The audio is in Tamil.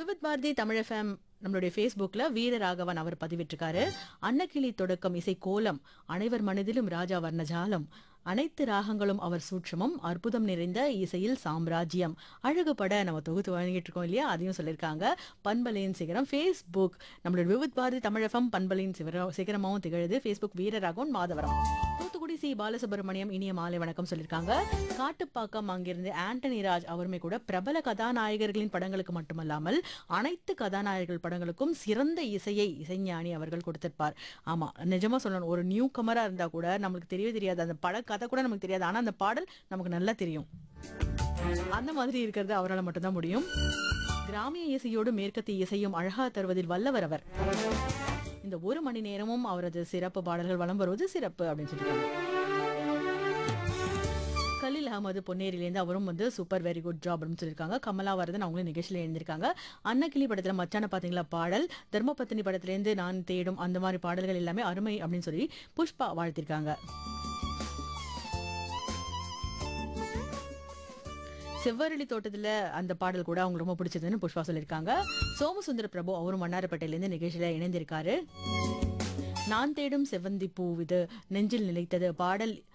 விவித் பாரதி தமிழ் எஃப்எம் நம்மளுடைய ஃபேஸ்புக்ல வீரராகவன் அவர் பதிவிட்டிருக்காரு அன்னக்கிளி தொடக்கம் இசை கோலம் அனைவர் மனதிலும் ராஜா வர்ணஜாலம் அனைத்து ராகங்களும் அவர் சூட்சமும் அற்புதம் நிறைந்த இசையில் சாம்ராஜ்யம் அழகுபட நம்ம தொகுத்து வழங்கிட்டு இருக்கோம் இல்லையா அதையும் சொல்லியிருக்காங்க பண்பலையின் சிகரம் ஃபேஸ்புக் நம்மளோட விவித் பாரதி தமிழ் எஃப்எம் பண்பலையின் சிகரம் சிகரமாகவும் திகழுது ஃபேஸ்புக் வீரராகவன் மாதவரம் தூத்துக்குடி சி பாலசுப்ரமணியம் இனிய மாலை வணக்கம் சொல்லியிருக்காங்க காட்டுப்பாக்கம் அங்கிருந்து ஆண்டனி ராஜ் அவருமே கூட பிரபல கதாநாயகர்களின் படங்களுக்கு மட்டுமல்லாமல் அனைத்து கதாநாயகர்கள் படங்களுக்கும் சிறந்த இசையை இசைஞானி அவர்கள் கொடுத்திருப்பார் ஆமா நிஜமா சொல்லணும் ஒரு நியூ கமரா இருந்தா கூட நம்மளுக்கு தெரியவே தெரியாது அந்த பட கதை கூட நமக்கு தெரியாது ஆனா அந்த பாடல் நமக்கு நல்லா தெரியும் அந்த மாதிரி இருக்கிறது அவரால் மட்டும்தான் முடியும் கிராமிய இசையோடு மேற்கத்திய இசையும் அழகா தருவதில் வல்லவர் அவர் இந்த ஒரு மணி நேரமும் அவரது சிறப்பு பாடல்கள் வலம் வருவது சிறப்பு அப்படின்னு சொல்லியிருக்காங்க கலில் அகமது பொன்னேரியிலேருந்து அவரும் வந்து சூப்பர் வெரி குட் ஜாப் அப்படின்னு சொல்லியிருக்காங்க கமலாவரதன் அவங்களும் நிகழ்ச்சியில் எழுந்திருக்காங்க அன்னக்கிளி படத்துல மச்சான பாத்தீங்களா பாடல் தர்மபத்தினி படத்திலேருந்து நான் தேடும் அந்த மாதிரி பாடல்கள் எல்லாமே அருமை அப்படின்னு சொல்லி புஷ்பா வாழ்த்திருக்காங்க செவ்வரளி தோட்டத்துல அந்த பாடல் கூட அவங்களுக்கு ரொம்ப பிடிச்சதுன்னு புஷ்பா சொல்லியிருக்காங்க சோமசுந்தர பிரபு அவரும் மன்னாரப்பேட்டையிலேருந்து நிகழ்ச்சியில இணைந்திருக்காரு நான் தேடும் செவ்வந்தி பூ இது நெஞ்சில் நிலைத்தது பாடல்